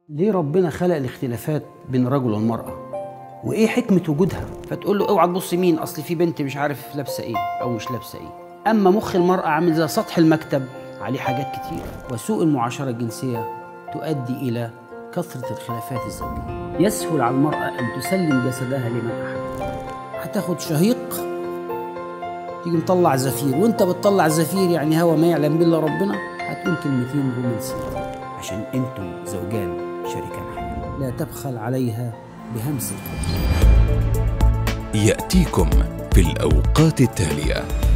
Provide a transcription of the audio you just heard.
ليه ربنا خلق الاختلافات بين الرجل والمرأة؟ وإيه حكمة وجودها؟ فتقول له اوعى تبص مين أصل في بنت مش عارف لابسة إيه أو مش لابسة إيه. أما مخ المرأة عامل زي سطح المكتب عليه حاجات كتير وسوء المعاشرة الجنسية تؤدي إلى كثرة الخلافات الزوجية. يسهل على المرأة أن تسلم جسدها لمن أحب. هتاخد شهيق تيجي مطلع زفير وانت بتطلع زفير يعني هوا ما يعلم بالله ربنا هتقول كلمتين رومانسيتين عشان انتم زوجان شريكان حياه لا تبخل عليها بهمس الخبز يأتيكم في الأوقات التالية